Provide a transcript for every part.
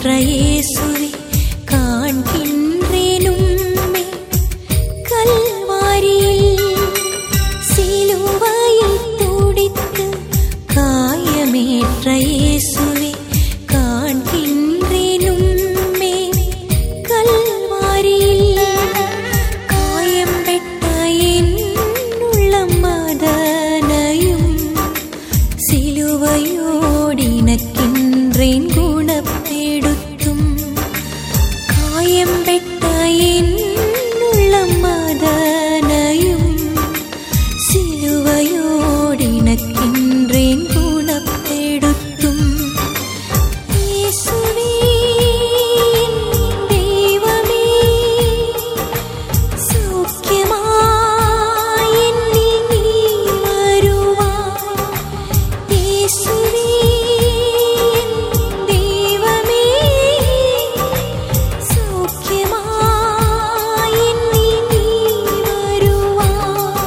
காயமேற்ற இயேசுவை காண்கின்றேன் உம்மை கல்வாரியில் சிலுவையில் துடித்து காயமேற்ற இயேசுவை காண்கின்றேன் உம்மை கல்வாரியில் காயம் பெற்ற என் உள்ளம் மதனையும் சிலுவையோடினக்கின்றேன் குணப்பெடுத்தும் காயம் பெற்ற என் உள்ளம் மதனையும் சிலுவையோடினக்கின்றேன் குணப்பெடுத்தும் இயேசுவே என் தெய்வமே சௌக்கியமாய் என்னில் நீ வருவாய் இயேசுவே என் தெய்வமே சௌக்கியமாய் என்னில் நீ வருவாய்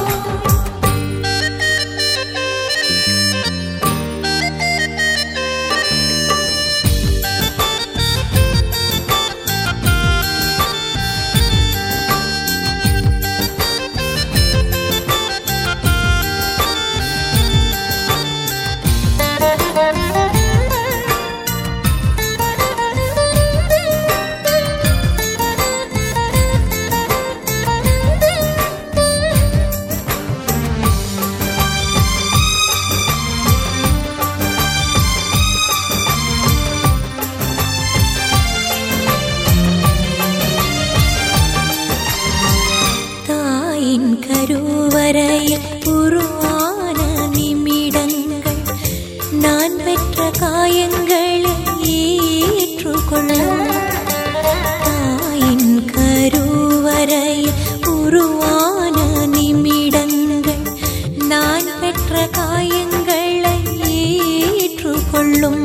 தாயின் கருவறையில் உருவான நிமிடங்கள் நான் பெற்ற காயங்களை ஏற்றுக்கொள்ளும் தாயின் கருவறையில் உருவான நிமிடங்கள் நான் பெற்ற காயங்களை ஏற்றுக்கொள்ளும்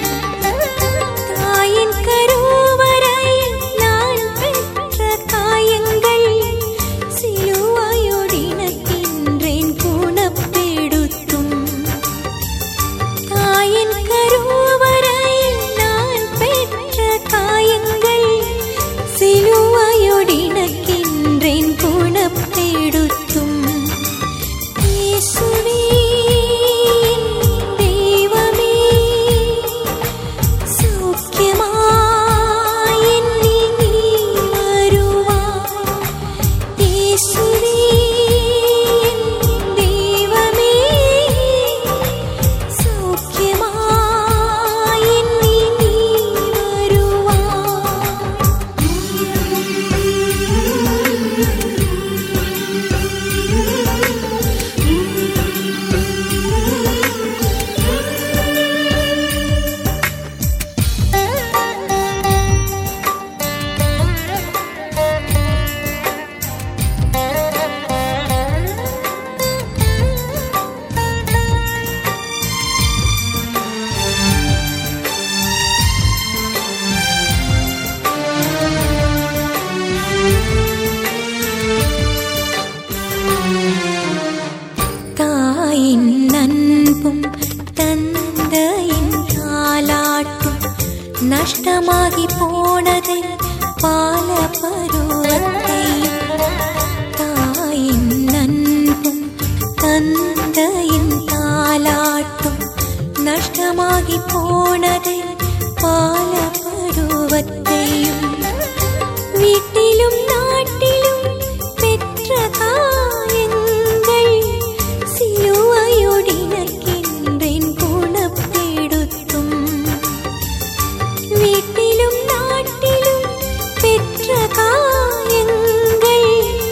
தாயின் கருவறையில் நான் பெற்ற காயங்கள் சிலுவையோடினக்கின்றேன் குணப்பெடுத்தும் தாயின் கருவறையில் நான் பெற்ற காயங்கள் சிலுவையோடினக்கின்றேன் குணப்பெடுத்தும் இயேசுவே என் தெய்வமே சௌக்கியமாய் என்னில் நீ வருவாய் இயேசுவே என் தெய்வமே சௌக்கியமாய் என்னில் நீ தாயின் அன்பும் தந்தையின் தாலாட்டும் நஷ்டமாகி போனது பால பருவத்தை தாயின் அன்பும் தந்தையின் தாலாட்டும் நஷ்டமாகி போனது பால பருவத்தையும் வீட்டிலும் நாட்டிலும் பெற்ற காயங்கள் சிலுவையொடினக்கின்றேன் குணப்பெடுத்தும் வீட்டிலும் நாட்டிலும் பெற்ற காயங்கள்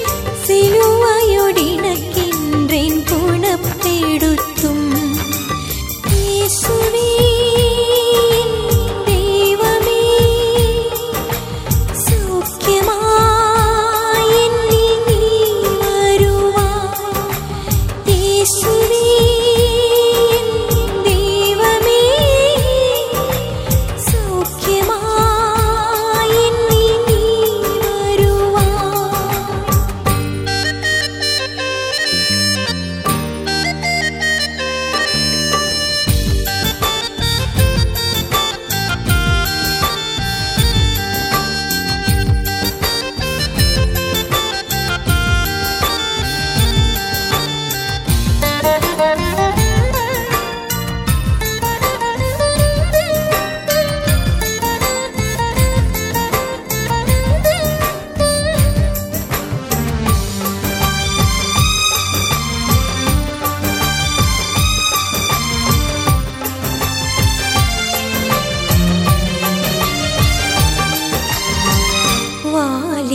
சிலுவையொடினக்கின்றேன் குணப்பெடுத்தும் இயேசுவே என்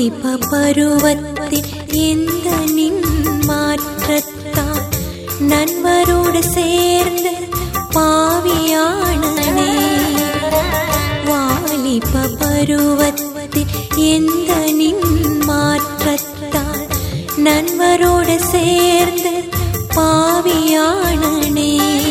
வாலிப பருவத்தில் எந்த நின் மாற்றத்தால் நண்பரோடு சேர்ந்து பாவியானனே வாலிப பருவத்தில் எந்த நின் மாற்றத்தால் நண்பரோடு சேர்ந்து பாவியானனே